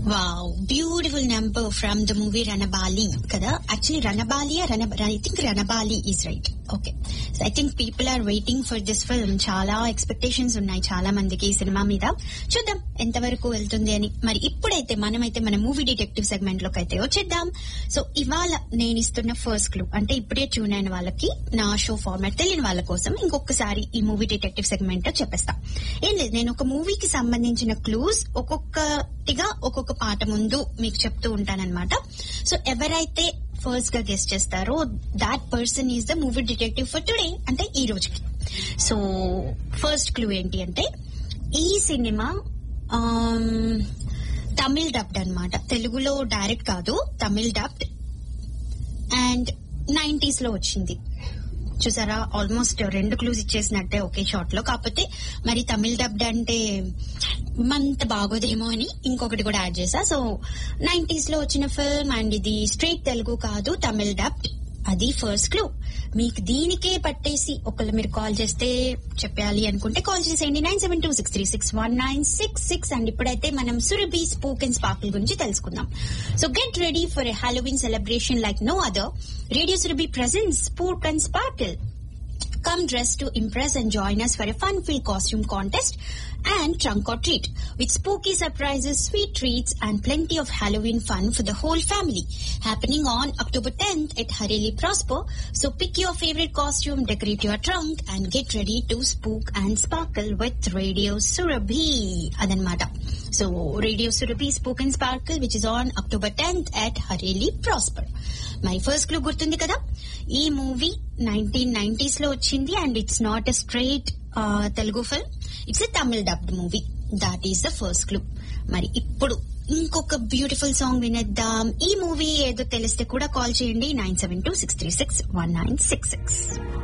Wow beautiful number from the movie Ranabali కదా actually Ranabali I think Ranabali is right okay I think people are waiting for this film చాలా expectations ఉన్నాయి చాలా మందికి ఈ cinema మీద చూద్దాం ఎంతవరకు వెళ్తుంది అని మరి ఇప్పుడైతే మనమైతే మన మూవీ డిటెక్టివ్ సెగ్మెంట్ లోకి అయితే వచ్చేద్దాం సో ఇవాళ నేను ఇస్తున్న ఫస్ట్ క్లూ అంటే ఇప్పుడే ట్యూన్ అయిన వాళ్ళకి నా షో ఫార్మాట్ తెలియని వాళ్ళ కోసం ఇంకొకసారి ఈ మూవీ డిటెక్టివ్ సెగ్మెంట్ చెప్పేస్తా ఏం లేదు నేను ఒక మూవీకి సంబంధించిన క్లూస్ ఒక్కొక్కటిగా ఒక్కొక్క పాట ముందు మీకు చెప్తూ ఉంటానన్నమాట సో ఎవరైతే ఫస్ట్ గా గెస్ట్ చేస్తారో that person is the movie detective for today అంటే ఈ రోజుకి సో ఫస్ట్ క్లూ ఏంటి అంటే ఈ సినిమా ఆమ్, తమిళ్ డబ్డ్ అన్నమాట తెలుగులో డైరెక్ట్ కాదు తమిళ్ డబ్డ్ అండ్ నైన్టీస్ లో వచ్చింది చూసారా ఆల్మోస్ట్ రెండు క్లూస్ ఇచ్చేసినట్టే ఒకే షాట్ లో కాకపోతే మరి తమిళ్ డబ్డ్ అంటే అంత బాగోదేమో అని ఇంకొకటి కూడా యాడ్ చేసా సో నైన్టీస్ లో వచ్చిన ఫిల్మ్ అండ్ ఇది స్ట్రైట్ తెలుగు కాదు తమిళ్ డబ్డ్ అది ఫస్ట్ క్లూ మీకు దీనికే పట్టేసి ఒకళ్ళు మీరు కాల్ చేస్తే చెప్పాలి అనుకుంటే కాల్ చేసేయండి nine seven two six three six one nine six six and ఇప్పుడైతే మనం సురభి స్పోక్ అండ్ స్పార్కిల్ గురించి తెలుసుకుందాం so get ready for a Halloween celebration like no other radio Surabhi present spook and sparkle Come dressed to impress and join us for a fun-filled costume contest and trunk or treat with spooky surprises, sweet treats, and plenty of Halloween fun for the whole family. Happening on October 10th at Hareli Prosper. So pick your favorite costume, decorate your trunk, and get ready to spook and sparkle with Radio Surabhi. Adanmata. So Radio Surabhi Spook and Sparkle, which is on October 10th at Hareli Prosper. My first clue గుర్తుంది కదా ఈ movie nineteen nineties లో వచ్చింది and it's not a straight Telugu film it's a Tamil dubbed movie that is the first clue మరి ఇప్పుడు ఇంకొక beautiful song వినేద్దాం ఈ మూవీ ఏదో తెలిస్తే కూడా కాల్ చేయండి nine seven two six three six one nine six six